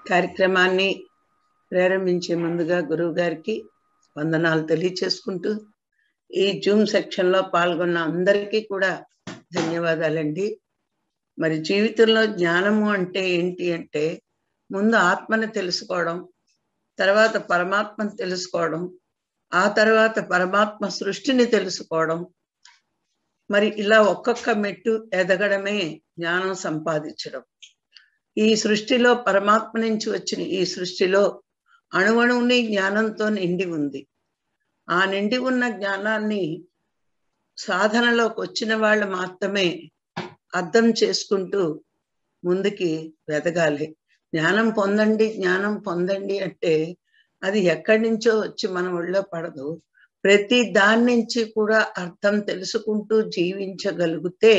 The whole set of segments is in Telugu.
కార్యక్రమాన్ని ప్రారంభించే ముందుగా గురువు గారికి వందనాలు తెలియచేసుకుంటూ ఈ జూమ్ సెక్షన్ లో పాల్గొన్న అందరికీ కూడా ధన్యవాదాలండి మరి జీవితంలో జ్ఞానము అంటే ఏంటి అంటే ముందు ఆత్మని తెలుసుకోవడం తర్వాత పరమాత్మని తెలుసుకోవడం ఆ తర్వాత పరమాత్మ సృష్టిని తెలుసుకోవడం మరి ఇలా ఒక్కొక్క మెట్టు ఎదగడమే జ్ఞానం సంపాదించడం ఈ సృష్టిలో పరమాత్మ నుంచి వచ్చిన ఈ సృష్టిలో అణువణువుని జ్ఞానంతో నిండి ఉంది ఆ నిండి ఉన్న జ్ఞానాన్ని సాధనలోకి వచ్చిన వాళ్ళు మాత్రమే అర్థం చేసుకుంటూ ముందుకి వెదగాలి జ్ఞానం పొందండి జ్ఞానం పొందండి అంటే అది ఎక్కడి నుంచో వచ్చి మన ఒళ్ళో పడదు ప్రతి దాని నుంచి కూడా అర్థం తెలుసుకుంటూ జీవించగలిగితే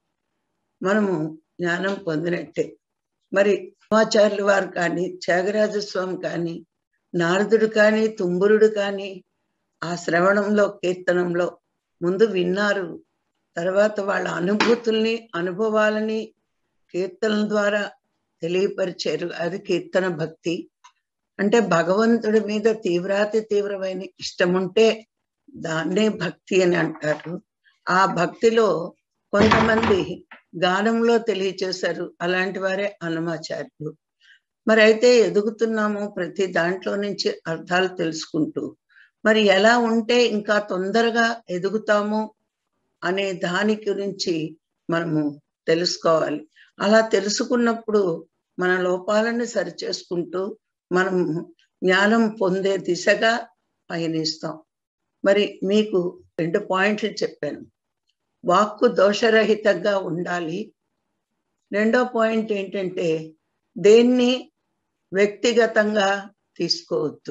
మనము జ్ఞానం పొందినట్టే మరి ఆచార్యులు వారు కానీ త్యాగరాజస్వామి కానీ నారదుడు కానీ తుంబురుడు కానీ ఆ శ్రవణంలో కీర్తనంలో ముందు విన్నారు తర్వాత వాళ్ళ అనుభూతుల్ని అనుభవాలని కీర్తనల ద్వారా తెలియపరిచారు అది కీర్తన భక్తి అంటే భగవంతుడి మీద తీవ్రాతి తీవ్రమైన ఇష్టం ఉంటే దాన్నే భక్తి అని అంటారు ఆ భక్తిలో కొంతమంది గానంలో తెలియచేశారు అలాంటి వారే అన్నమాచార్యులు మరి అయితే ఎదుగుతున్నాము ప్రతి దాంట్లో నుంచి అర్థాలు తెలుసుకుంటూ మరి ఎలా ఉంటే ఇంకా తొందరగా ఎదుగుతాము అనే దాని గురించి మనము తెలుసుకోవాలి అలా తెలుసుకున్నప్పుడు మన లోపాలను సరిచేసుకుంటూ మనం జ్ఞానం పొందే దిశగా పయనిస్తాం మరి మీకు రెండు పాయింట్లు చెప్పాను వాక్కు దోషరహితంగా ఉండాలి రెండో పాయింట్ ఏంటంటే దేన్ని వ్యక్తిగతంగా తీసుకోవద్దు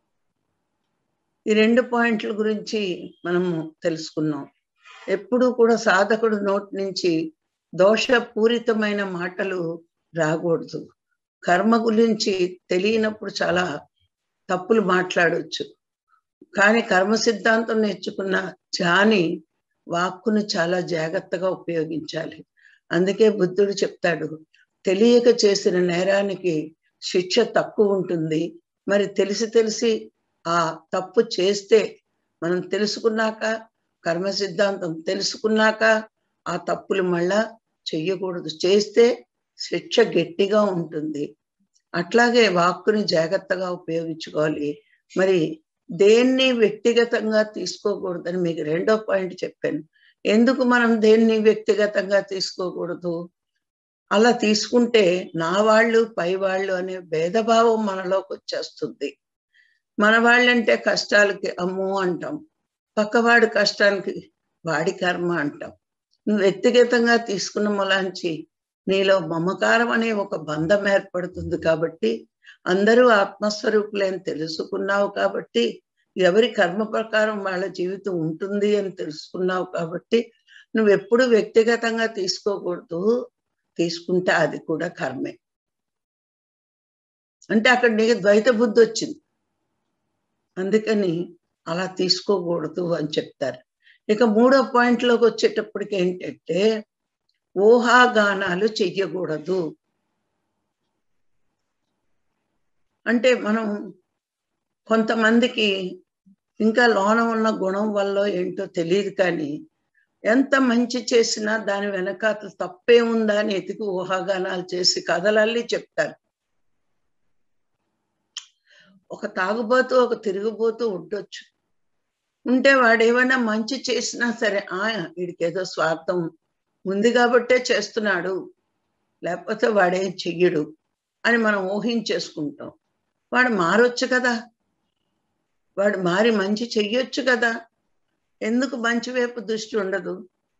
ఈ రెండు పాయింట్ల గురించి మనము తెలుసుకున్నాం ఎప్పుడు కూడా సాధకుడు నోటి నుంచి దోషపూరితమైన మాటలు రాకూడదు కర్మ గురించి తెలియనప్పుడు చాలా తప్పులు మాట్లాడవచ్చు కానీ కర్మ సిద్ధాంతం నేర్చుకున్న జాని వాక్కును చాలా జాగ్రత్తగా ఉపయోగించాలి అందుకే బుద్ధుడు చెప్తాడు తెలియక చేసిన నేరానికి శిక్ష తక్కువ ఉంటుంది మరి తెలిసి తెలిసి ఆ తప్పు చేస్తే మనం తెలుసుకున్నాక కర్మ సిద్ధాంతం తెలుసుకున్నాక ఆ తప్పులు మళ్ళా చెయ్యకూడదు చేస్తే శిక్ష గట్టిగా ఉంటుంది అట్లాగే వాక్కుని జాగ్రత్తగా ఉపయోగించుకోవాలి మరి దేన్ని వ్యక్తిగతంగా తీసుకోకూడదని మీకు రెండో పాయింట్ చెప్పాను ఎందుకు మనం దేన్ని వ్యక్తిగతంగా తీసుకోకూడదు అలా తీసుకుంటే నా వాళ్ళు పై వాళ్ళు అనే భేదభావం మనలోకి వచ్చేస్తుంది మన వాళ్ళంటే కష్టాలకి అమ్ము అంటాం పక్కవాడి కష్టానికి వాడి కర్మ అంటాం నువ్వు వ్యక్తిగతంగా తీసుకున్న మొలాంచి నీలో మమకారం అనే ఒక బంధం ఏర్పడుతుంది కాబట్టి అందరూ ఆత్మస్వరూపులేని తెలుసుకున్నావు కాబట్టి ఎవరి కర్మ ప్రకారం వాళ్ళ జీవితం ఉంటుంది అని తెలుసుకున్నావు కాబట్టి నువ్వు ఎప్పుడు వ్యక్తిగతంగా తీసుకోకూడదు తీసుకుంటే అది కూడా కర్మే అంటే అక్కడ నీకు ద్వైత బుద్ధి వచ్చింది అందుకని అలా తీసుకోకూడదు అని చెప్తారు ఇక మూడో పాయింట్లోకి వచ్చేటప్పటికి ఏంటంటే ఊహాగానాలు చెయ్యకూడదు అంటే మనం కొంతమందికి ఇంకా లోన ఉన్న గుణం వల్ల ఏంటో తెలియదు కానీ ఎంత మంచి చేసినా దాని వెనకాతలు తప్పే ఉందా అని ఎతికి ఊహాగానాలు చేసి కథలల్లి చెప్తారు ఒక తాగుబోతూ ఒక తిరుగుబోతూ ఉండొచ్చు ఉంటే వాడు ఏమైనా మంచి చేసినా సరే ఆ వీడికి ఏదో స్వార్థం ఉంది కాబట్టే చేస్తున్నాడు లేకపోతే వాడేం చెయ్యడు అని మనం ఊహించేసుకుంటాం వాడు మారొచ్చు కదా వాడు మారి మంచి చెయ్యొచ్చు కదా ఎందుకు మంచి వైపు దృష్టి ఉండదు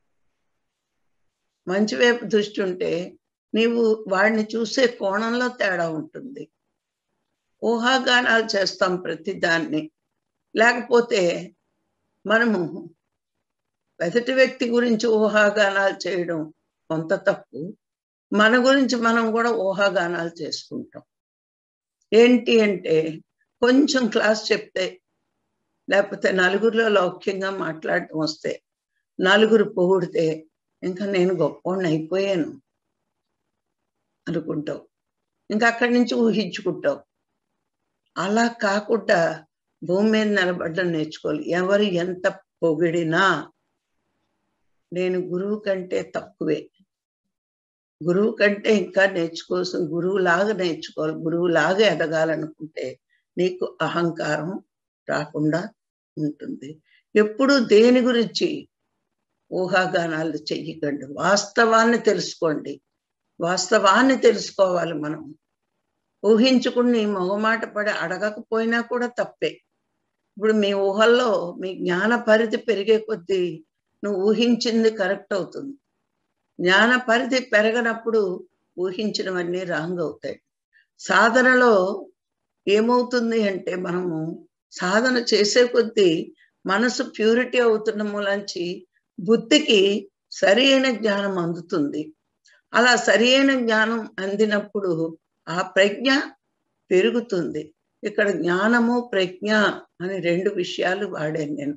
మంచి వైపు దృష్టి ఉంటే నీవు వాడిని చూసే కోణంలో తేడా ఉంటుంది ఊహాగానాలు చేస్తాం ప్రతి దాన్ని లేకపోతే మనము ఎదుటి వ్యక్తి గురించి ఊహాగానాలు చేయడం కొంత తప్పు మన గురించి మనం కూడా ఊహాగానాలు చేసుకుంటాం ఏంటి అంటే కొంచెం క్లాస్ చెప్తే లేకపోతే నలుగురిలో లౌక్యంగా మాట్లాడటం వస్తే నలుగురు పొగిడితే ఇంకా నేను గొప్పవాడిని అయిపోయాను అనుకుంటావు ఇంకా అక్కడి నుంచి ఊహించుకుంటావు అలా కాకుండా భూమి మీద నిలబడడం నేర్చుకోవాలి ఎవరు ఎంత పొగిడినా నేను గురువు కంటే తక్కువే గురువు కంటే ఇంకా నేర్చుకోవాల్సిన గురువు లాగా నేర్చుకోవాలి గురువు లాగా ఎదగాలనుకుంటే నీకు అహంకారం రాకుండా ఉంటుంది ఎప్పుడు దేని గురించి ఊహాగానాలు చెయ్యకండి వాస్తవాన్ని తెలుసుకోండి వాస్తవాన్ని తెలుసుకోవాలి మనం ఊహించుకుని మొగమాట పడి అడగకపోయినా కూడా తప్పే ఇప్పుడు మీ ఊహల్లో మీ జ్ఞాన పరిధి పెరిగే కొద్దీ నువ్వు ఊహించింది కరెక్ట్ అవుతుంది జ్ఞాన పరిధి పెరగనప్పుడు ఊహించినవన్నీ రాంగ్ అవుతాయి సాధనలో ఏమవుతుంది అంటే మనము సాధన చేసే కొద్దీ మనసు ప్యూరిటీ అవుతున్న మూలంచి బుద్ధికి సరి అయిన జ్ఞానం అందుతుంది అలా సరి అయిన జ్ఞానం అందినప్పుడు ఆ ప్రజ్ఞ పెరుగుతుంది ఇక్కడ జ్ఞానము ప్రజ్ఞ అని రెండు విషయాలు వాడాను నేను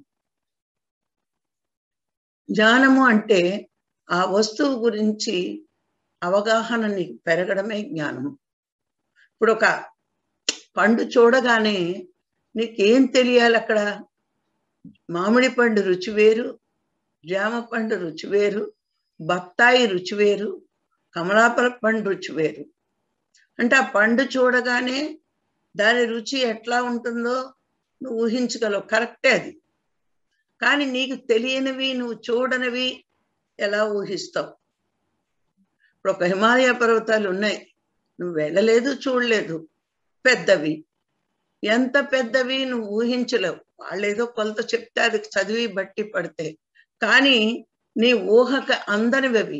జ్ఞానము అంటే ఆ వస్తువు గురించి అవగాహన నీకు పెరగడమే జ్ఞానం ఇప్పుడు ఒక పండు చూడగానే నీకేం తెలియాలి అక్కడ మామిడి పండు రుచి వేరు జామ పండు రుచి వేరు బత్తాయి రుచి వేరు కమలాపల పండు రుచి వేరు అంటే ఆ పండు చూడగానే దాని రుచి ఎట్లా ఉంటుందో నువ్వు ఊహించగలవు కరెక్టే అది కానీ నీకు తెలియనివి నువ్వు చూడనివి ఎలా ఊహిస్తావు ఇప్పుడు ఒక హిమాలయ పర్వతాలు ఉన్నాయి నువ్వు వెళ్ళలేదు చూడలేదు పెద్దవి ఎంత పెద్దవి నువ్వు ఊహించలేవు వాళ్ళు ఏదో కొలత చెప్తే అది చదివి బట్టి పడితే కానీ నీ ఊహకు అందనివి అవి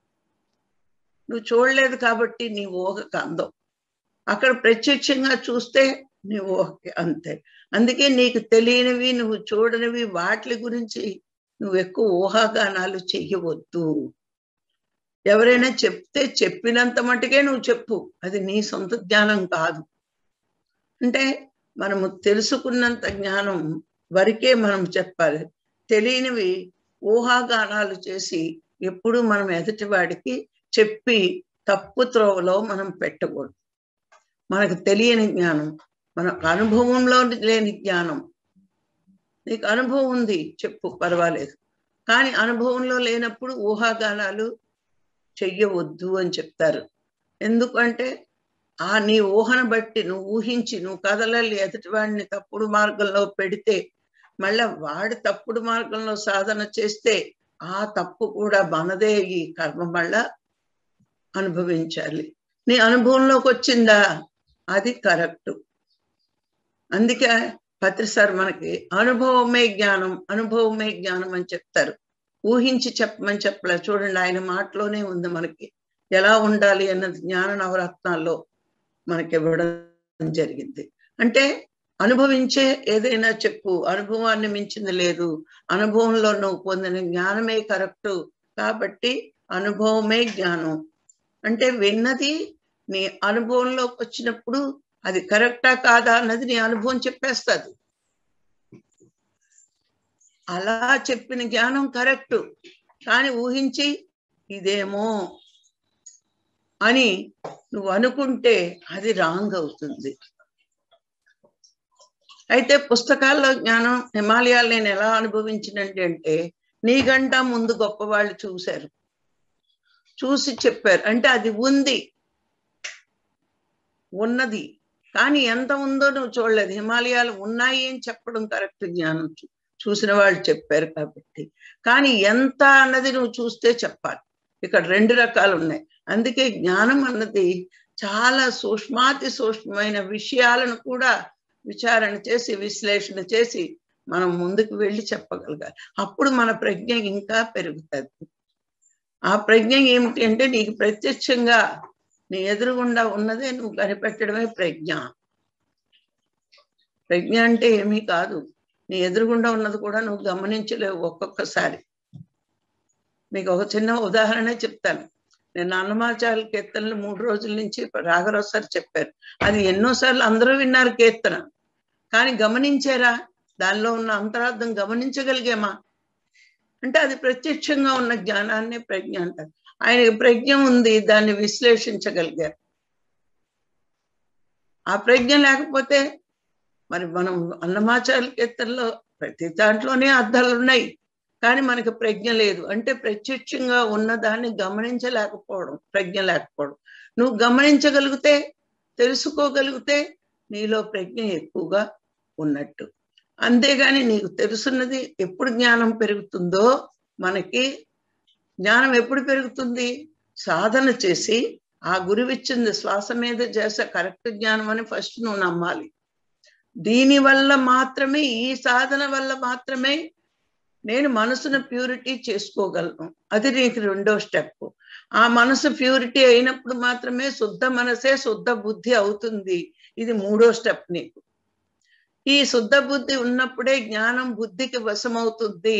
నువ్వు చూడలేదు కాబట్టి నీ ఊహకు అందం అక్కడ ప్రత్యక్షంగా చూస్తే నీ ఊహకి అంతే అందుకే నీకు తెలియనివి నువ్వు చూడనివి వాటి గురించి నువ్వు ఎక్కువ ఊహాగానాలు చెయ్యవద్దు ఎవరైనా చెప్తే చెప్పినంత మటుకే నువ్వు చెప్పు అది నీ సొంత జ్ఞానం కాదు అంటే మనము తెలుసుకున్నంత జ్ఞానం వరకే మనం చెప్పాలి తెలియనివి ఊహాగానాలు చేసి ఎప్పుడు మనం ఎదుటివాడికి చెప్పి తప్పు త్రోవలో మనం పెట్టకూడదు మనకు తెలియని జ్ఞానం మనకు అనుభవంలో లేని జ్ఞానం నీకు అనుభవం ఉంది చెప్పు పర్వాలేదు కానీ అనుభవంలో లేనప్పుడు ఊహాగానాలు చెయ్యవద్దు అని చెప్తారు ఎందుకంటే ఆ నీ ఊహను బట్టి నువ్వు ఊహించి నువ్వు కదలలి ఎదుటివాడిని తప్పుడు మార్గంలో పెడితే మళ్ళా వాడి తప్పుడు మార్గంలో సాధన చేస్తే ఆ తప్పు కూడా మనదే ఈ కర్మ మళ్ళా అనుభవించాలి నీ అనుభవంలోకి వచ్చిందా అది కరెక్ట్ అందుకే పత్రి సార్ మనకి అనుభవమే జ్ఞానం అనుభవమే జ్ఞానం అని చెప్తారు ఊహించి చెప్పమని చెప్పలే చూడండి ఆయన మాటలోనే ఉంది మనకి ఎలా ఉండాలి అన్నది జ్ఞాన నవరత్నాల్లో మనకి ఇవ్వడం జరిగింది అంటే అనుభవించే ఏదైనా చెప్పు అనుభవాన్ని మించింది లేదు అనుభవంలో నువ్వు పొందిన జ్ఞానమే కరెక్ట్ కాబట్టి అనుభవమే జ్ఞానం అంటే విన్నది నీ అనుభవంలోకి వచ్చినప్పుడు అది కరెక్టా కాదా అన్నది నీ అనుభవం చెప్పేస్తుంది అలా చెప్పిన జ్ఞానం కరెక్ట్ కానీ ఊహించి ఇదేమో అని నువ్వు అనుకుంటే అది రాంగ్ అవుతుంది అయితే పుస్తకాల్లో జ్ఞానం హిమాలయాలు నేను ఎలా అనుభవించినంటే అంటే నీకంటా ముందు గొప్ప వాళ్ళు చూశారు చూసి చెప్పారు అంటే అది ఉంది ఉన్నది కానీ ఎంత ఉందో నువ్వు చూడలేదు హిమాలయాలు ఉన్నాయి అని చెప్పడం కరెక్ట్ జ్ఞానం చూసిన వాళ్ళు చెప్పారు కాబట్టి కానీ ఎంత అన్నది నువ్వు చూస్తే చెప్పాలి ఇక్కడ రెండు రకాలు ఉన్నాయి అందుకే జ్ఞానం అన్నది చాలా సూక్ష్మాతి సూక్ష్మమైన విషయాలను కూడా విచారణ చేసి విశ్లేషణ చేసి మనం ముందుకు వెళ్ళి చెప్పగలగాలి అప్పుడు మన ప్రజ్ఞ ఇంకా పెరుగుతుంది ఆ ప్రజ్ఞ ఏమిటి అంటే నీకు ప్రత్యక్షంగా నీ ఎదురుగుండా ఉన్నదే నువ్వు కనిపెట్టడమే ప్రజ్ఞ ప్రజ్ఞ అంటే ఏమీ కాదు నీ ఎదురుగుండా ఉన్నది కూడా నువ్వు గమనించలేవు ఒక్కొక్కసారి మీకు ఒక చిన్న ఉదాహరణ చెప్తాను నేను అన్నమాచార్య కీర్తనలు మూడు రోజుల నుంచి రాఘరావు సార్ చెప్పారు అది ఎన్నోసార్లు అందరూ విన్నారు కీర్తన కానీ గమనించారా దానిలో ఉన్న అంతరార్థం గమనించగలిగామా అంటే అది ప్రత్యక్షంగా ఉన్న జ్ఞానాన్ని ప్రజ్ఞ అంటారు ఆయనకి ప్రజ్ఞ ఉంది దాన్ని విశ్లేషించగలిగారు ఆ ప్రజ్ఞ లేకపోతే మరి మనం అన్నమాచార్య కీర్తనలో ప్రతి దాంట్లోనే అర్థాలు ఉన్నాయి కానీ మనకి ప్రజ్ఞ లేదు అంటే ప్రత్యక్షంగా ఉన్నదాన్ని గమనించలేకపోవడం ప్రజ్ఞ లేకపోవడం నువ్వు గమనించగలిగితే తెలుసుకోగలిగితే నీలో ప్రజ్ఞ ఎక్కువగా ఉన్నట్టు అంతేగాని నీకు తెలుసున్నది ఎప్పుడు జ్ఞానం పెరుగుతుందో మనకి జ్ఞానం ఎప్పుడు పెరుగుతుంది సాధన చేసి ఆ గురువిచ్చింది శ్వాస మీద చేసే కరెక్ట్ జ్ఞానం అని ఫస్ట్ నువ్వు నమ్మాలి దీని వల్ల మాత్రమే ఈ సాధన వల్ల మాత్రమే నేను మనసును ప్యూరిటీ చేసుకోగలను అది నీకు రెండో స్టెప్ ఆ మనసు ప్యూరిటీ అయినప్పుడు మాత్రమే శుద్ధ మనసే శుద్ధ బుద్ధి అవుతుంది ఇది మూడో స్టెప్ నీకు ఈ శుద్ధ బుద్ధి ఉన్నప్పుడే జ్ఞానం బుద్ధికి వశమవుతుంది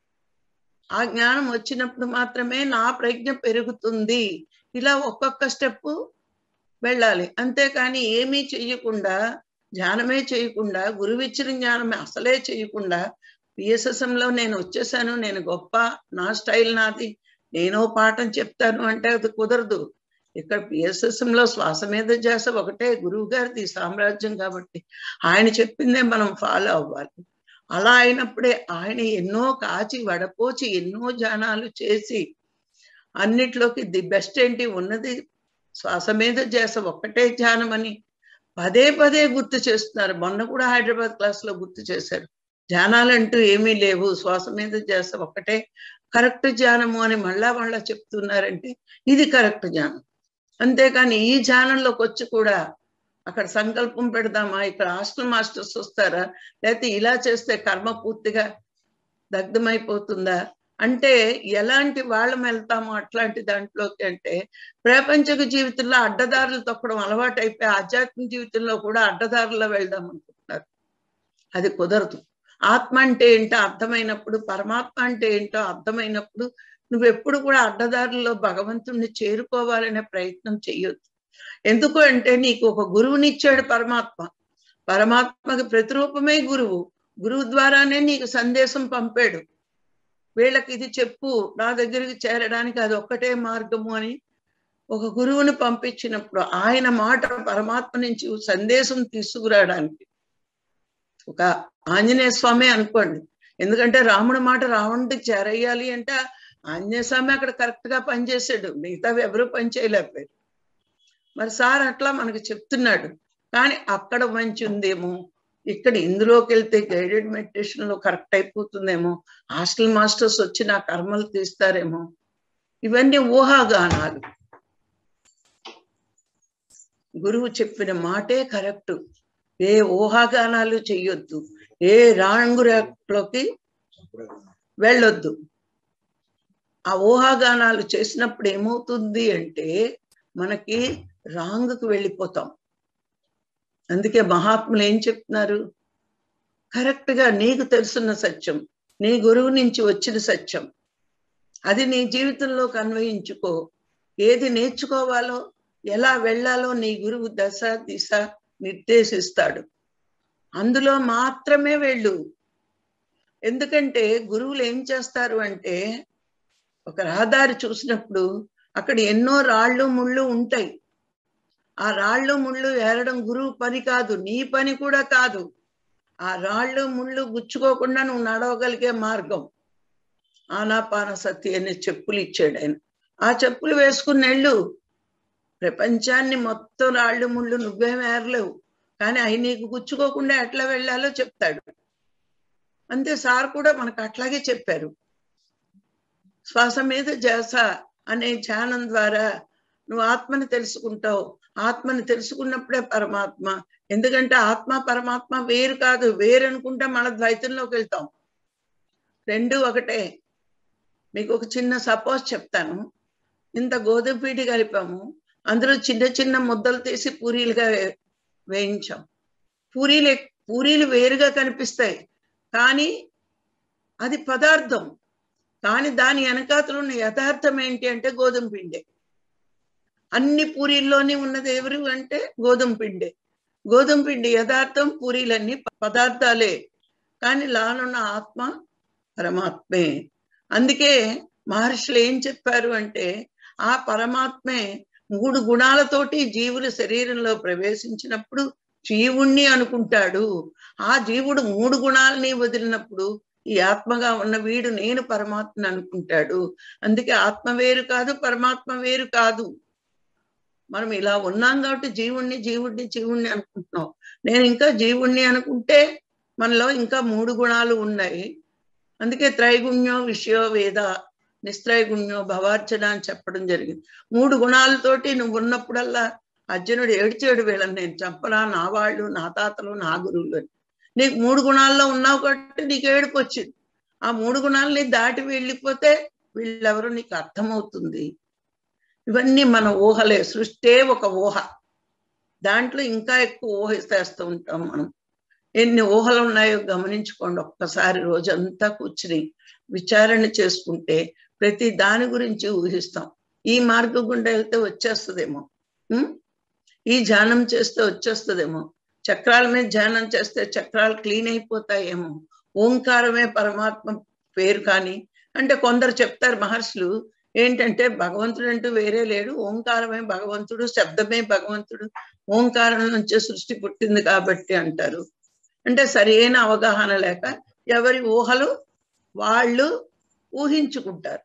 ఆ జ్ఞానం వచ్చినప్పుడు మాత్రమే నా ప్రజ్ఞ పెరుగుతుంది ఇలా ఒక్కొక్క స్టెప్ వెళ్ళాలి అంతేకాని ఏమీ చెయ్యకుండా ధ్యానమే చేయకుండా గురువిచ్చిన జ్ఞానమే అసలే చేయకుండా PSSM లో నేను వచ్చేసాను నేను గొప్ప నా స్టైల్ నాది నేనో పాఠం చెప్తాను అంటే అది కుదరదు ఇక్కడ PSSM లో శ్వాస మీద చేస ఒకటే గురువు గారిది సామ్రాజ్యం కాబట్టి ఆయన చెప్పిందే మనం ఫాలో అవ్వాలి అలా అయినప్పుడే ఆయన ఎన్నో కాచి వడపోచి ఎన్నో జానాలు చేసి అన్నిట్లోకి ది బెస్ట్ ఏంటి ఉన్నది శ్వాస మీద చేస ఒక్కటే ధ్యానం అని పదే పదే గుర్తు చేస్తున్నారు మొన్న కూడా హైదరాబాద్ క్లాస్ లో గుర్తు చేశారు ధ్యానాలంటూ ఏమీ లేవు శ్వాస మీద చేస ఒక్కటే కరెక్ట్ ధ్యానము అని మళ్ళా మళ్ళా చెప్తున్నారంటే ఇది కరెక్ట్ ధ్యానం అంతేకాని ఈ ధ్యానంలోకి వచ్చి కూడా అక్కడ సంకల్పం పెడదామా ఇక్కడ హాస్టల్ మాస్టర్స్ వస్తారా లేకపోతే ఇలా చేస్తే కర్మ పూర్తిగా దగ్ధమైపోతుందా అంటే ఎలాంటి వాళ్ళం వెళ్తామో అట్లాంటి దాంట్లోకి అంటే ప్రపంచక జీవితంలో అడ్డదారులు తొక్కడం అలవాటు అయిపోయి ఆధ్యాత్మిక జీవితంలో కూడా అడ్డదారుల్లో వెళ్దాం అనుకుంటున్నారు అది కుదరదు ఆత్మ అంటే ఏంటో అర్థమైనప్పుడు పరమాత్మ అంటే ఏంటో అర్థమైనప్పుడు నువ్వు ఎప్పుడు కూడా అడ్డదారుల్లో భగవంతుణ్ణి చేరుకోవాలనే ప్రయత్నం చెయ్యొద్దు ఎందుకు అంటే నీకు ఒక గురువునిచ్చాడు పరమాత్మ పరమాత్మకి ప్రతిరూపమే గురువు గురువు ద్వారానే నీకు సందేశం పంపాడు వీళ్ళకి ఇది చెప్పు నా దగ్గరికి చేరడానికి అది ఒక్కటే మార్గము అని ఒక గురువుని పంపించినప్పుడు ఆయన మాట పరమాత్మ నుంచి సందేశం తీసుకురావడానికి ఒక ఆంజనేయ స్వామి అనుకోండి ఎందుకంటే రాముడి మాట రావణుడికి చేరయ్యాలి అంటే ఆంజనేయ స్వామి అక్కడ కరెక్ట్ గా పనిచేసాడు మిగతావి ఎవరు పనిచేయలేకపోయారు మరి సార్ అట్లా మనకు చెప్తున్నాడు కానీ అక్కడ మంచి ఉందేమో ఇక్కడ ఇందులోకి వెళ్తే గైడెడ్ మెడిటేషన్ లో కరెక్ట్ అయిపోతుందేమో హాస్టల్ మాస్టర్స్ వచ్చి నా కర్మలు తీస్తారేమో ఇవన్నీ ఊహాగానాలు గురువు చెప్పిన మాటే కరెక్ట్ ఏ ఊహాగానాలు చెయ్యొద్దు ఏ రాంగులోకి వెళ్ళొద్దు ఆ ఊహాగానాలు చేసినప్పుడు ఏమవుతుంది అంటే మనకి రాంగ్కి వెళ్ళిపోతాం అందుకే మహాత్ములు ఏం చెప్తున్నారు కరెక్ట్ గా నీకు తెలుసున్న సత్యం నీ గురువు నుంచి వచ్చిన సత్యం అది నీ జీవితంలోకి అన్వయించుకో ఏది నేర్చుకోవాలో ఎలా వెళ్ళాలో నీ గురువు దశ దిశ నిర్దేశిస్తాడు అందులో మాత్రమే వెళ్ళు ఎందుకంటే గురువులు ఏం చేస్తారు అంటే ఒక రహదారి చూసినప్పుడు అక్కడ ఎన్నో రాళ్ళు ముళ్ళు ఉంటాయి ఆ రాళ్ళు ముళ్ళు ఏరడం గురువు పని కాదు నీ పని కూడా కాదు ఆ రాళ్ళు ముళ్ళు గుచ్చుకోకుండా నువ్వు నడవగలిగే మార్గం ఆనాపాన సతి అనే చెప్పులు ఇచ్చాడు ఆయన ఆ చెప్పులు వేసుకుని వెళ్ళు ప్రపంచాన్ని మొత్తం రాళ్ళు ముళ్ళు నువ్వేం ఏరలేవు కానీ అవి నీకు గుచ్చుకోకుండా ఎట్లా వెళ్ళాలో చెప్తాడు అంతే సార్ కూడా మనకు అట్లాగే చెప్పారు శ్వాస మీద జాస అనే ధ్యానం ద్వారా నువ్వు ఆత్మని తెలుసుకుంటావు ఆత్మని తెలుసుకున్నప్పుడే పరమాత్మ ఎందుకంటే ఆత్మ పరమాత్మ వేరు కాదు వేరు అనుకుంటే మన ద్వైతంలోకి వెళ్తాం రెండు ఒకటే మీకు ఒక చిన్న సపోజ్ చెప్తాను ఇంత గోధుమ పిండి కలిపాము అందులో చిన్న చిన్న ముద్దలు తీసి పూరీలుగా వేయించాం పూరీలు పూరీలు వేరుగా కనిపిస్తాయి కానీ అది పదార్థం కానీ దాని వెనకాతలు ఉన్న యథార్థం ఏంటి అంటే గోధుమ పిండే అన్ని పూరీల్లోని ఉన్నది ఎవరు అంటే గోధుమ పిండే గోధుమ పిండి యథార్థం పూరీలన్నీ పదార్థాలే కానీ లానున్న ఆత్మ పరమాత్మే అందుకే మహర్షులు ఏం చెప్పారు అంటే ఆ పరమాత్మే మూడు గుణాలతోటి జీవులు శరీరంలో ప్రవేశించినప్పుడు జీవుణ్ణి అనుకుంటాడు ఆ జీవుడు మూడు గుణాలని వదిలినప్పుడు ఈ ఆత్మగా ఉన్న వీడు నేను పరమాత్మని అనుకుంటాడు అందుకే ఆత్మ వేరు కాదు పరమాత్మ వేరు కాదు మనం ఇలా ఉన్నాం కాబట్టి జీవుణ్ణి జీవుణ్ణి జీవుణ్ణి అనుకుంటున్నాం నేను ఇంకా జీవుణ్ణి అనుకుంటే మనలో ఇంకా మూడు గుణాలు ఉన్నాయి అందుకే త్రైగుణ్యో విషయో వేద నిస్త్రైగుణ్యో భవార్చన అని చెప్పడం జరిగింది మూడు గుణాలతోటి నువ్వు ఉన్నప్పుడల్లా అర్జునుడు ఏడ్చాడు వీళ్ళని నేను చంపనా నా వాళ్ళు నా తాతలు నా గురువులు అని నీకు మూడు గుణాల్లో ఉన్నావు కాబట్టి నీకు ఏడుపు వచ్చింది ఆ మూడు గుణాలని దాటి వెళ్ళిపోతే వీళ్ళెవరో నీకు అర్థమవుతుంది ఇవన్నీ మన ఊహలే సృష్టే ఒక ఊహ దాంట్లో ఇంకా ఎక్కువ ఊహిస్తేస్తూ ఉంటాం మనం ఎన్ని ఊహలు ఉన్నాయో గమనించుకోండి ఒక్కసారి రోజంతా కూర్చుని విచారణ చేసుకుంటే ప్రతి దాని గురించి ఊహిస్తాం ఈ మార్గం గుండా వెళ్తే వచ్చేస్తుందేమో ఉం? ఈ ధ్యానం చేస్తే వచ్చేస్తుందేమో చక్రాల మీద ధ్యానం చేస్తే చక్రాలు క్లీన్ అయిపోతాయేమో ఓంకారమే పరమాత్మ పేరు కానీ అంటే కొందరు చెప్తారు మహర్షులు ఏంటంటే భగవంతుడు అంటూ వేరే లేడు ఓంకారమే భగవంతుడు శబ్దమే భగవంతుడు ఓంకారం నుంచే సృష్టి పుట్టింది కాబట్టి అంటారు అంటే సరైన అవగాహన లేక ఎవరి ఊహలు వాళ్ళు ఊహించుకుంటారు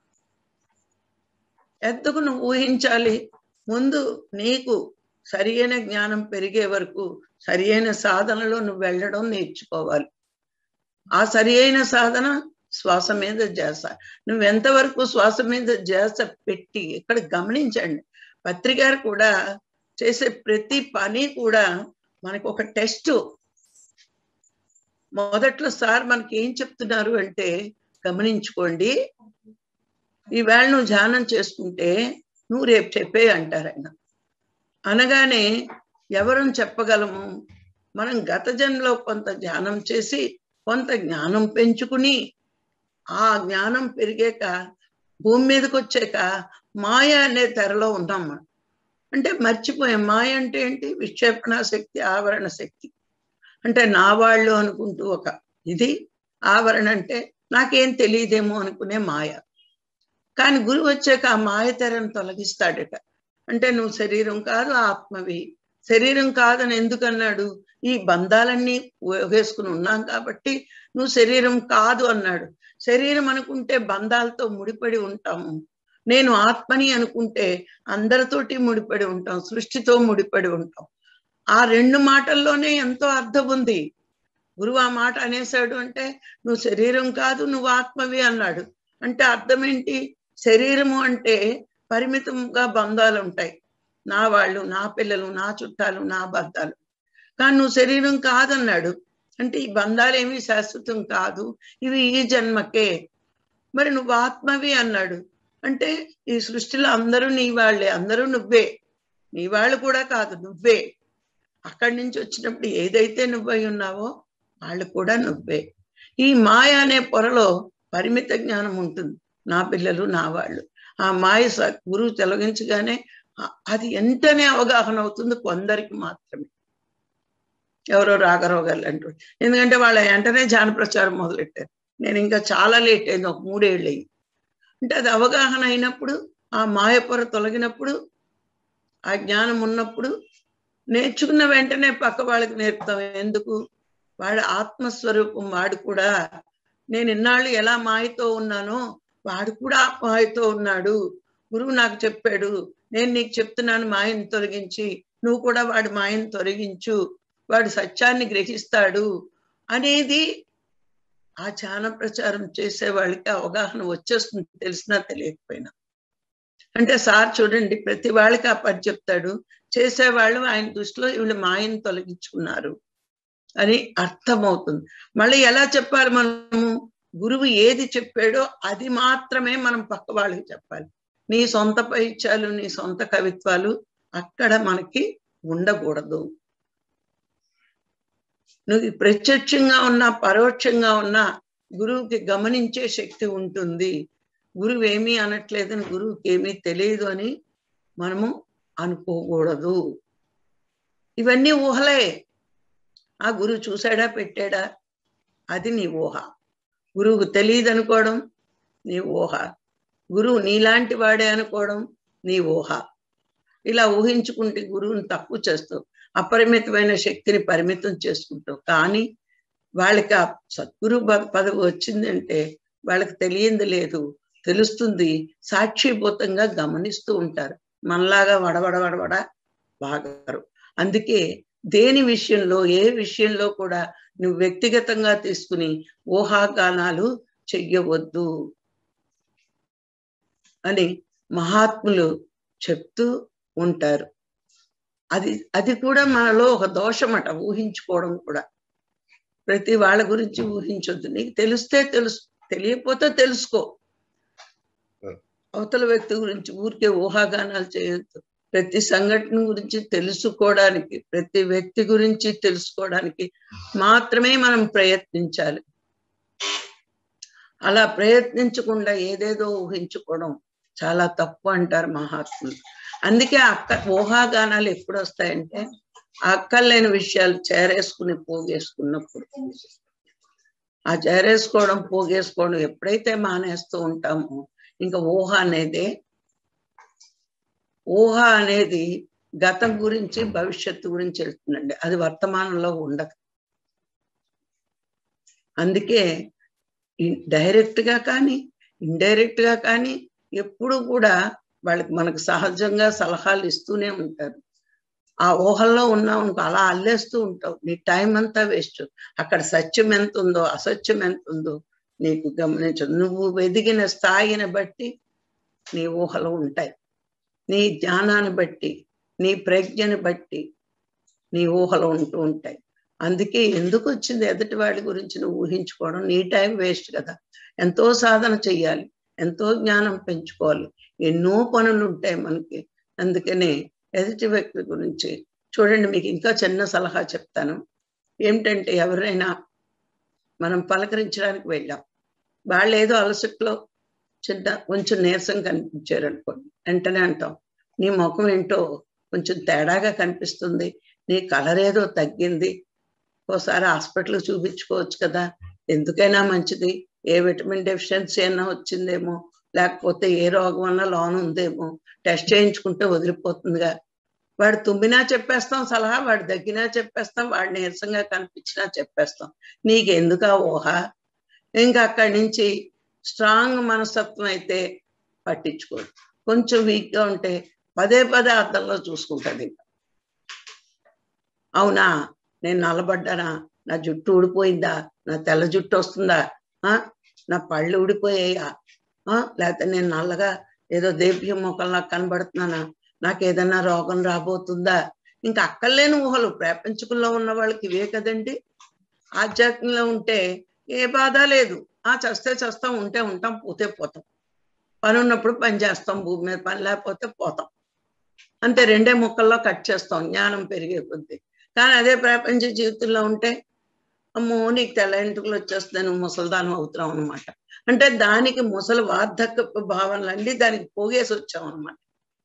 ఎందుకు నువ్వు ఊహించాలి ముందు నీకు సరియైన జ్ఞానం పెరిగే వరకు సరియైన సాధనలో నువ్వు వెళ్ళడం నేర్చుకోవాలి ఆ సరి అయిన సాధన శ్వాస మీద ధ్యాస నువ్వు ఎంతవరకు శ్వాస మీద ధ్యాస పెట్టి ఇక్కడ గమనించండి పత్రికారు కూడా చేసే ప్రతి పని కూడా మనకు ఒక టెస్ట్ మొదట్లో సార్ మనకి ఏం చెప్తున్నారు అంటే గమనించుకోండి ఈవేళ నువ్వు ధ్యానం చేసుకుంటే నువ్వు రేపు చెప్పే అంటారు ఆయన అనగానే ఎవరని చెప్పగలము మనం గత జన్మలో కొంత ధ్యానం చేసి కొంత జ్ఞానం పెంచుకుని ఆ జ్ఞానం పెరిగాక భూమి మీదకి వచ్చాక మాయ అనే తెరలో ఉన్నాం మనం అంటే మర్చిపోయాం మాయ అంటే ఏంటి విక్షేపణ శక్తి ఆవరణ శక్తి అంటే నా వాళ్ళు అనుకుంటూ ఒక ఇది ఆవరణ అంటే నాకేం తెలియదేమో అనుకునే మాయ కానీ గురువు వచ్చాక ఆ మాయ తెరను తొలగిస్తాడట అంటే నువ్వు శరీరం కాదు ఆత్మవి శరీరం కాదని ఎందుకన్నాడు ఈ బంధాలన్నీ వేసుకుని ఉన్నాం కాబట్టి నువ్వు శరీరం కాదు అన్నాడు శరీరం అనుకుంటే బంధాలతో ముడిపడి ఉంటాము నేను ఆత్మని అనుకుంటే అందరితోటి ముడిపడి ఉంటాం సృష్టితో ముడిపడి ఉంటాం ఆ రెండు మాటల్లోనే ఎంతో అర్థం ఉంది గురువు ఆ మాట అనేసాడు అంటే నువ్వు శరీరం కాదు నువ్వు ఆత్మవి అన్నాడు అంటే అర్థం ఏంటి శరీరము అంటే పరిమితంగా బంధాలు ఉంటాయి నా వాళ్ళు నా పిల్లలు నా చుట్టాలు నా బంధాలు కానీ నువ్వు శరీరం కాదన్నాడు అంటే ఈ బంధాలు ఏమీ శాశ్వతం కాదు ఇవి ఈ జన్మకే మరి నువ్వు ఆత్మవి అన్నాడు అంటే ఈ సృష్టిలో అందరూ నీ వాళ్ళే అందరూ నువ్వే నీ వాళ్ళు కూడా కాదు నువ్వే అక్కడి నుంచి వచ్చినప్పుడు ఏదైతే నువ్వై ఉన్నావో వాళ్ళు కూడా నువ్వే ఈ మాయ అనే పొరలో పరిమిత జ్ఞానం ఉంటుంది నా పిల్లలు నా వాళ్ళు ఆ మాయ స- గురువు తొలగించగానే ఆ- అది వెంటనే అవగాహన అవుతుంది కొందరికి మాత్రమే ఎవరో రాఘరావు గారు అంటూ ఎందుకంటే వాళ్ళ వెంటనే జాన ప్రచారం మొదలెట్టారు నేను ఇంకా చాలా లేట్ అయింది ఒక మూడేళ్ళు అయ్యి అంటే అది అవగాహన అయినప్పుడు ఆ మాయ పొర తొలగినప్పుడు ఆ జ్ఞానం ఉన్నప్పుడు నేర్చుకున్న వెంటనే పక్క వాళ్ళకి నేర్పుతాం ఎందుకు వాడి ఆత్మస్వరూపం వాడు కూడా నేను ఇన్నాళ్ళు ఎలా మాయతో ఉన్నానో వాడు కూడా ఆ మాయతో ఉన్నాడు గురువు నాకు చెప్పాడు నేను నీకు చెప్తున్నాను మాయను తొలగించి నువ్వు కూడా వాడి మాయను తొలగించు వాడు సత్యాన్ని గ్రహిస్తాడు అనేది ఆ ధ్యాన ప్రచారం చేసే వాళ్ళకి అవగాహన వచ్చేస్తుంది తెలిసినా తెలియకపోయినా అంటే సార్ చూడండి ప్రతి వాళ్ళకి ఆ పని చెప్తాడు చేసేవాళ్ళు ఆయన దృష్టిలో వీళ్ళు మాయను తొలగించుకున్నారు అని అర్థమవుతుంది మళ్ళీ ఎలా చెప్పాలి మనము గురువు ఏది చెప్పాడో అది మాత్రమే మనం పక్క వాళ్ళకి చెప్పాలి నీ సొంత పైత్యాలు నీ సొంత కవిత్వాలు అక్కడ మనకి ఉండకూడదు నువ్వు ప్రత్యక్షంగా ఉన్నా పరోక్షంగా ఉన్నా గురువుకి గమనించే శక్తి ఉంటుంది గురువు ఏమీ అనట్లేదని గురువుకి ఏమీ తెలియదు అని మనము అనుకోకూడదు ఇవన్నీ ఊహలే ఆ గురువు చూసాడా పెట్టాడా అది నీ ఊహ గురువుకు తెలియదు అనుకోవడం నీ ఊహ గురువు నీలాంటి వాడే అనుకోవడం నీ ఊహ ఇలా ఊహించుకుంటే గురువుని తక్కువ చేస్తావు అపరిమితమైన శక్తిని పరిమితం చేసుకుంటావు కానీ వాళ్ళకి ఆ సద్గురు పదవి వచ్చిందంటే వాళ్ళకి తెలియంది లేదు తెలుస్తుంది సాక్షిభూతంగా గమనిస్తూ ఉంటారు మనలాగా వడవడ వడవడ బాగారు అందుకే దేని విషయంలో ఏ విషయంలో కూడా నువ్వు వ్యక్తిగతంగా తీసుకుని ఊహాగానాలు చెయ్యవద్దు అని మహాత్ములు చెప్తూ ఉంటారు అది అది కూడా మనలో ఒక దోషమట ఊహించుకోవడం కూడా ప్రతి వాళ్ళ గురించి ఊహించొద్దు నీకు తెలిస్తే తెలుసు తెలియకపోతే తెలుసుకో అవతల వ్యక్తి గురించి ఊరికే ఊహాగానాలు చేయొద్దు ప్రతి సంఘటన గురించి తెలుసుకోవడానికి ప్రతి వ్యక్తి గురించి తెలుసుకోవడానికి మాత్రమే మనం ప్రయత్నించాలి అలా ప్రయత్నించకుండా ఏదేదో ఊహించుకోవడం చాలా తప్పు అంటారు మహాత్ములు అందుకే అక్క ఊహాగానాలు ఎప్పుడు వస్తాయంటే అక్కర్లేని విషయాలు చేరేసుకుని పోగేసుకున్నప్పుడు ఆ చేరేసుకోవడం పోగేసుకోవడం ఎప్పుడైతే మానేస్తూ ఉంటామో ఇంకా ఊహ అనేది ఊహ అనేది గతం గురించి భవిష్యత్తు గురించి వెళ్తుందండి అది వర్తమానంలో ఉండదు అందుకే డైరెక్ట్ గా కానీ ఇండైరెక్ట్ గా కానీ ఎప్పుడు కూడా వాళ్ళకి మనకు సహజంగా సలహాలు ఇస్తూనే ఉంటారు ఆ ఊహల్లో ఉన్నావు అలా అల్లేస్తూ ఉంటావు నీ టైం అంతా వేస్ట్ అక్కడ సత్యం ఎంత ఉందో అసత్యం ఎంత ఉందో నీకు గమనించు నువ్వు ఎదిగిన స్థాయిని బట్టి నీ ఊహలు ఉంటాయి నీ జ్ఞానాన్ని బట్టి నీ ప్రజ్ఞని బట్టి నీ ఊహలు ఉంటూ ఉంటాయి అందుకే ఎందుకు వచ్చింది ఎదుటి వాడి గురించి నువ్వు ఊహించుకోవడం నీ టైం వేస్ట్ కదా ఎంతో సాధన చెయ్యాలి ఎంతో జ్ఞానం పెంచుకోవాలి ఎన్నో పనులు ఉంటాయి మనకి అందుకనే ఎదుటి వ్యక్తి గురించి చూడండి మీకు ఇంకా చిన్న సలహా చెప్తాను ఏమిటంటే ఎవరైనా మనం పలకరించడానికి వెళ్ళాం వాళ్ళు ఏదో అలసట్లో చిన్న కొంచెం నీరసం కనిపించారు అనుకోండి వెంటనే అంటాం నీ ముఖం ఏంటో కొంచెం తేడాగా కనిపిస్తుంది నీ కలర్ ఏదో తగ్గింది ఓసారి హాస్పిటల్కి చూపించుకోవచ్చు కదా ఎందుకైనా మంచిది ఏ విటమిన్ డెఫిషియన్సీ అయినా వచ్చిందేమో లేకపోతే ఏ రోగం అన్నా లోన్ ఉందేమో టెస్ట్ చేయించుకుంటే వదిలిపోతుందిగా వాడు తుమ్మినా చెప్పేస్తాం సలహా వాడు దగ్గినా చెప్పేస్తాం వాడు నీరసంగా కనిపించినా చెప్పేస్తాం నీకెందుకు ఆ ఊహ ఇంకా అక్కడి నుంచి స్ట్రాంగ్ మనస్తత్వం అయితే పట్టించుకోదు కొంచెం వీక్గా ఉంటే పదే పదే అర్థంలో చూసుకుంటుంది ఇంకా అవునా నేను నల్లబడ్డానా నా జుట్టు ఊడిపోయిందా నా తెల్ల జుట్టు వస్తుందా నా పళ్ళు ఊడిపోయాయా లేకపోతే నేను నల్లగా ఏదో దేవ్యం మొక్కల్లా కనబడుతున్నానా నాకు ఏదైనా రోగం రాబోతుందా ఇంకా అక్కర్లేని ఊహలు ప్రపంచకుల్లో ఉన్న వాళ్ళకి ఇవే కదండి ఆధ్యాత్మికంలో ఉంటే ఏ బాధ లేదు ఆ చస్తే చస్తాం ఉంటే ఉంటాం పోతే పోతాం పని ఉన్నప్పుడు పని చేస్తాం భూమి మీద పని లేకపోతే పోతాం అంతే రెండే ముక్కల్లో కట్ చేస్తాం జ్ఞానం పెరిగే కొద్దీ కానీ అదే ప్రపంచ జీవితంలో ఉంటే అమ్మో నీకు తెల్ల ఎంటుకలు వచ్చేస్తాయి నువ్వు ముసలిదానం అవుతున్నావు అనమాట అంటే దానికి ముసలి వార్ధక్యపు భావనలండి దానికి పోగేసి వచ్చాం అనమాట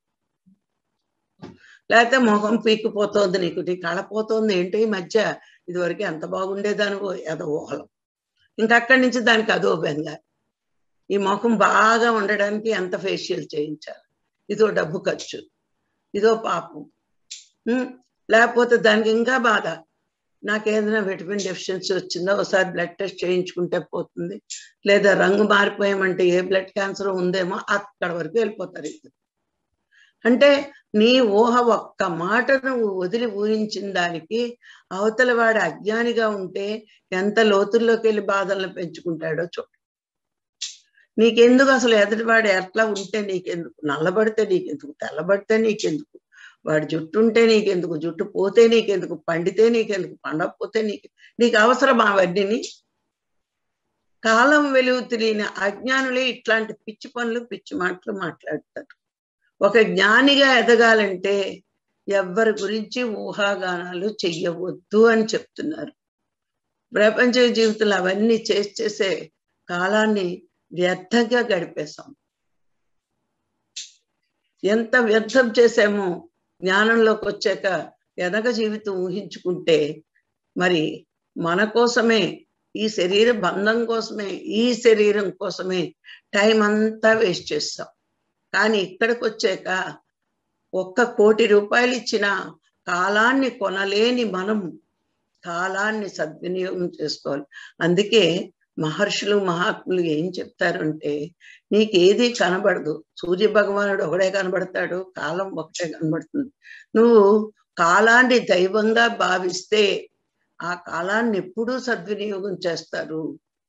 లేకపోతే మొహం పీకిపోతోంది నీకు నీ కళపోతోంది ఏంటి ఈ మధ్య ఇదివరకు ఎంత బాగుండేదానివో ఏదో ఊహలం ఇంకా అక్కడి నుంచి దానికి అదో బెంగ ఈ ముఖం బాగా ఉండడానికి ఎంత ఫేషియల్ చేయించాలి ఇదో డబ్బు ఖర్చు ఇదో పాపం లేకపోతే దానికి ఇంకా బాధ నాకేదైనా విటమిన్ డెఫిషియన్సీ వచ్చిందో ఒకసారి బ్లడ్ టెస్ట్ చేయించుకుంటే పోతుంది లేదా రంగు మారిపోయామంటే ఏ బ్లడ్ క్యాన్సర్ ఉందేమో అక్కడ వరకు వెళ్ళిపోతారు అంటే నీ ఊహ ఒక్క మాట నువ్వు వదిలి ఊహించిన దానికి అవతల వాడు అజ్ఞానిగా ఉంటే ఎంత లోతుల్లోకి వెళ్ళి బాధలను పెంచుకుంటాడో చూడు నీకెందుకు అసలు ఎదుటివాడు ఎట్లా ఉంటే నీకెందుకు నల్లబడితే నీకెందుకు తెల్లబడితే నీకెందుకు వాడి జుట్టు ఉంటే నీకెందుకు జుట్టు పోతే నీకెందుకు పండితే నీకెందుకు పండకపోతే నీకు నీకు అవసరం అవన్నీని కాలం వెలుగు తెలియని అజ్ఞానులే ఇట్లాంటి పిచ్చి పనులు పిచ్చి మాటలు మాట్లాడతారు ఒక జ్ఞానిగా ఎదగాలంటే ఎవ్వరి గురించి ఊహాగానాలు చెయ్యవద్దు అని చెప్తున్నారు ప్రపంచ జీవితంలో అవన్నీ చేసి చేసే కాలాన్ని వ్యర్థంగా గడిపేశాం ఎంత వ్యర్థం చేసామో జ్ఞానంలోకి వచ్చాక ఎనక జీవితం ఊహించుకుంటే మరి మన కోసమే ఈ శరీర బంధం కోసమే ఈ శరీరం కోసమే టైం అంతా వేస్ట్ చేస్తాం కానీ ఇక్కడికి వచ్చాక ఒక్క కోటి రూపాయలు ఇచ్చిన కాలాన్ని కొనలేని మనం కాలాన్ని సద్వినియోగం చేసుకోవాలి అందుకే మహర్షులు మహాత్ములు ఏం చెప్తారంటే నీకు ఏది కనబడదు సూర్య భగవానుడు ఒకడే కనబడతాడు కాలం ఒకటే కనబడుతుంది నువ్వు కాలాన్ని దైవంగా భావిస్తే ఆ కాలాన్ని ఎప్పుడూ సద్వినియోగం చేస్తారు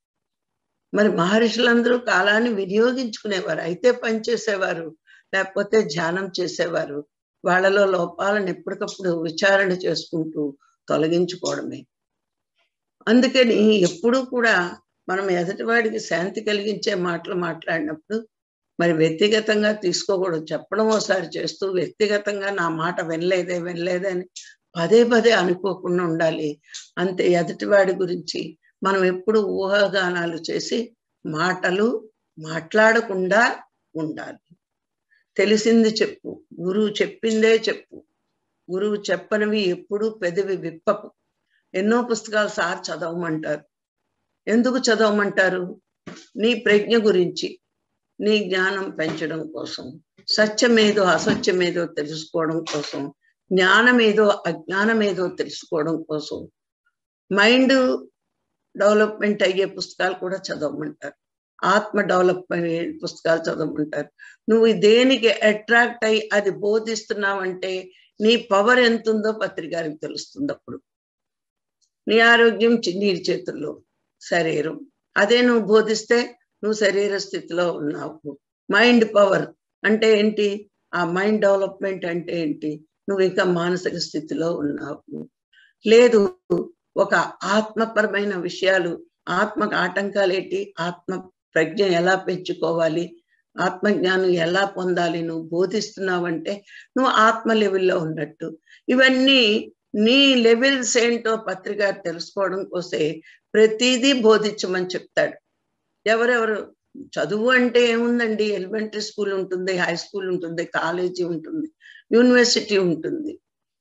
మరి మహర్షులందరూ కాలాన్ని వినియోగించుకునేవారు అయితే పనిచేసేవారు లేకపోతే ధ్యానం చేసేవారు వాళ్ళలో లోపాలను ఎప్పటికప్పుడు విచారణ చేసుకుంటూ తొలగించుకోవడమే అందుకని ఎప్పుడూ కూడా మనం ఎదుటివాడికి శాంతి కలిగించే మాటలు మాట్లాడినప్పుడు మరి వ్యక్తిగతంగా తీసుకోకూడదు చెప్పడం ఒకసారి చేస్తూ వ్యక్తిగతంగా నా మాట వినలేదే వినలేదే అని పదే పదే అనుకోకుండా ఉండాలి అంతే ఎదుటివాడి గురించి మనం ఎప్పుడు ఊహాగానాలు చేసి మాటలు మాట్లాడకుండా ఉండాలి తెలిసింది చెప్పు గురువు చెప్పిందే చెప్పు గురువు చెప్పనివి ఎప్పుడు పెదవి విప్పకు ఎన్నో పుస్తకాలు సార్ చదవమంటారు ఎందుకు చదవమంటారు నీ ప్రజ్ఞ గురించి నీ జ్ఞానం పెంచడం కోసం సత్యమేదో అసత్యమేదో తెలుసుకోవడం కోసం జ్ఞానమేదో అజ్ఞానమేదో తెలుసుకోవడం కోసం మైండ్ డెవలప్మెంట్ అయ్యే పుస్తకాలు కూడా చదవమంటారు ఆత్మ డెవలప్మెంట్ పుస్తకాలు చదవమంటారు నువ్వు దేనికి అట్రాక్ట్ అయ్యి అది బోధిస్తున్నావంటే నీ పవర్ ఎంత ఉందో పత్రికారికి తెలుస్తుంది అప్పుడు నీ ఆరోగ్యం నీ చేతుల్లో శరీరం అదే నువ్వు బోధిస్తే నువ్వు శరీర స్థితిలో ఉన్నావు మైండ్ పవర్ అంటే ఏంటి ఆ మైండ్ డెవలప్మెంట్ అంటే ఏంటి నువ్వు ఇంకా మానసిక స్థితిలో ఉన్నావు లేదు ఒక ఆత్మపరమైన విషయాలు ఆత్మకు ఆటంకాలు ఏంటి ఆత్మ ప్రజ్ఞ ఎలా పెంచుకోవాలి ఆత్మజ్ఞానం ఎలా పొందాలి నువ్వు బోధిస్తున్నావంటే నువ్వు ఆత్మ లెవెల్లో ఉన్నట్టు ఇవన్నీ నీ లెవెల్స్ ఏంటో పత్రిక తెలుసుకోవడం కోసే ప్రతిదీ బోధించమని చెప్తాడు ఎవరెవరు చదువు అంటే ఏముందండి ఎలిమెంటరీ స్కూల్ ఉంటుంది హై స్కూల్ ఉంటుంది కాలేజీ ఉంటుంది యూనివర్సిటీ ఉంటుంది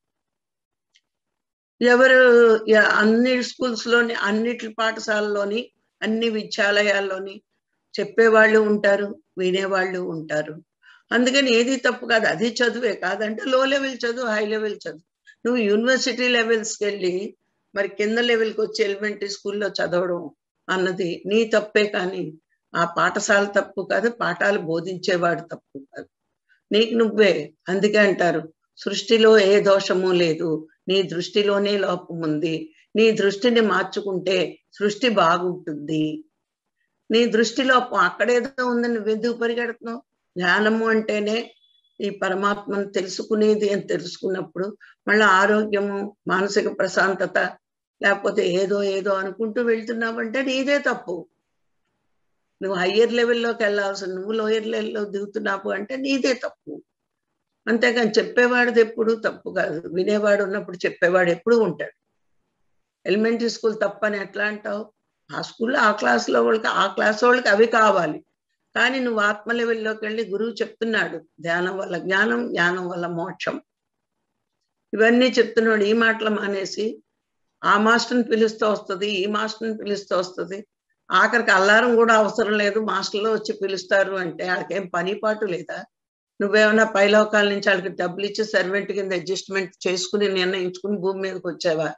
ఎవరు అన్ని స్కూల్స్ లోని అన్నిటి పాఠశాలలోని అన్ని విద్యాలయాల్లోని చెప్పేవాళ్ళు ఉంటారు వినేవాళ్ళు ఉంటారు అందుకని ఏది తప్పు కాదు అది చదువే కాదంటే లో లెవెల్ చదువు హై లెవెల్ చదువు నువ్వు యూనివర్సిటీ లెవెల్స్కి వెళ్ళి మరి కింద లెవెల్కి వచ్చి ఎలిమెంటరీ స్కూల్లో చదవడం అన్నది నీ తప్పే కానీ ఆ పాఠశాల తప్పు కాదు పాఠాలు బోధించేవాడు తప్పు కాదు నీకు నువ్వే అందుకే అంటారు సృష్టిలో ఏ దోషము లేదు నీ దృష్టిలోనే లోపం ఉంది నీ దృష్టిని మార్చుకుంటే సృష్టి బాగుంటుంది నీ దృష్టి లోపం అక్కడేదో ఉందని నువ్వెందుకు పరిగెడుతున్నావు ధ్యానము అంటేనే ఈ పరమాత్మను తెలుసుకునేది అని తెలుసుకున్నప్పుడు మళ్ళీ ఆరోగ్యము మానసిక ప్రశాంతత లేకపోతే ఏదో ఏదో అనుకుంటూ వెళ్తున్నావంటే నీదే తప్పు నువ్వు హయ్యర్ లెవెల్లోకి వెళ్ళాల్సిన నువ్వు లోయర్ లెవెల్లో దిగుతున్నావు అంటే నీదే తప్పు అంతేకాని చెప్పేవాడిది ఎప్పుడు తప్పు కాదు వినేవాడు ఉన్నప్పుడు చెప్పేవాడు ఎప్పుడు ఉంటాడు ఎలిమెంటరీ స్కూల్ తప్పని ఎట్లా అంటావు ఆ స్కూల్లో ఆ క్లాస్లో వాళ్ళకి ఆ క్లాస్ వాళ్ళకి అవి కావాలి కానీ నువ్వు ఆత్మ లెవెల్లోకి వెళ్ళి గురువు చెప్తున్నాడు ధ్యానం వల్ల జ్ఞానం జ్ఞానం వల్ల మోక్షం ఇవన్నీ చెప్తున్నాడు ఈ మాటలు మానేసి ఆ మాస్టర్ని పిలుస్తూ వస్తుంది ఈ మాస్టర్ని పిలుస్తూ వస్తుంది ఆఖరికి అల్లారం కూడా అవసరం లేదు మాస్టర్లో వచ్చి పిలుస్తారు అంటే వాళ్ళకేం పని పాటు లేదా నువ్వేమన్నా పైలోకాల నుంచి వాళ్ళకి డబ్బులు ఇచ్చి సర్వెంట్ కింద అడ్జస్ట్మెంట్ చేసుకుని నిర్ణయించుకుని భూమి మీదకి వచ్చావా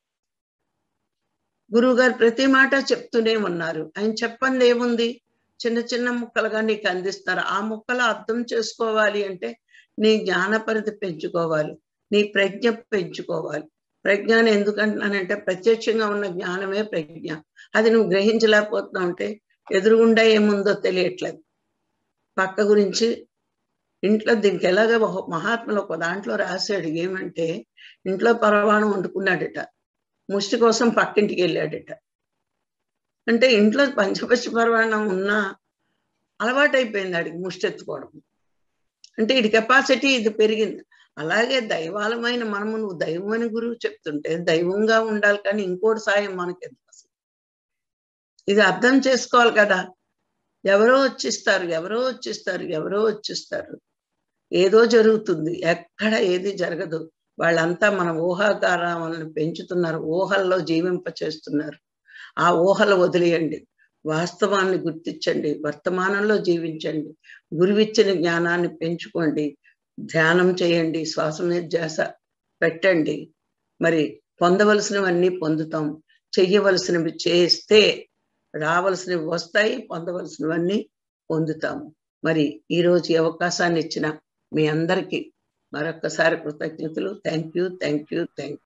గురువు గారు ప్రతి మాట చెప్తూనే ఉన్నారు ఆయన చెప్పండి ఏముంది చిన్న చిన్న ముక్కలుగా నీకు అందిస్తారు ఆ ముక్కలు అర్థం చేసుకోవాలి అంటే నీ జ్ఞాన పరిధి పెంచుకోవాలి నీ ప్రజ్ఞ పెంచుకోవాలి ప్రజ్ఞానం ఎందుకంటున్నానంటే ప్రత్యక్షంగా ఉన్న జ్ఞానమే ప్రజ్ఞ అది నువ్వు గ్రహించలేకపోతున్నావు అంటే ఎదురుగుండా ఏముందో తెలియట్లేదు పక్క గురించి ఇంట్లో దీనికి ఎలాగ మహాత్ములు ఒక దాంట్లో రాశాడు ఏమంటే ఇంట్లో పరవాణం వండుకున్నాడట ముష్టి కోసం పక్కింటికి వెళ్ళాడట అంటే ఇంట్లో పంచపక్ష పరవాణం ఉన్నా అలవాటైపోయింది ఆడికి ముష్టి ఎత్తుకోవడం అంటే ఇది కెపాసిటీ ఇది పెరిగింది అలాగే దైవాలమైన మనము నువ్వు దైవం అని గురువు చెప్తుంటే దైవంగా ఉండాలి కానీ ఇంకోటి సాయం మనకెందుకు అసలు ఇది అర్థం చేసుకోవాలి కదా ఎవరో వచ్చిస్తారు ఎవరో వచ్చిస్తారు ఎవరో వచ్చిస్తారు ఏదో జరుగుతుంది ఎక్కడ ఏది జరగదు వాళ్ళంతా మన ఊహాగారాలను పెంచుతున్నారు ఊహల్లో జీవింప చేస్తున్నారు ఆ ఊహలు వదిలేయండి వాస్తవాన్ని గుర్తించండి వర్తమానంలో జీవించండి గురువిచ్చిన జ్ఞానాన్ని పెంచుకోండి ధ్యానం చేయండి శ్వాస మీద ధ్యాస పెట్టండి మరి పొందవలసినవన్నీ పొందుతాం చెయ్యవలసినవి చేస్తే రావలసినవి వస్తాయి పొందవలసినవన్నీ పొందుతాము మరి ఈరోజు ఈ అవకాశాన్ని ఇచ్చిన మీ అందరికీ మరొక్కసారి కృతజ్ఞతలు thank you thank you thank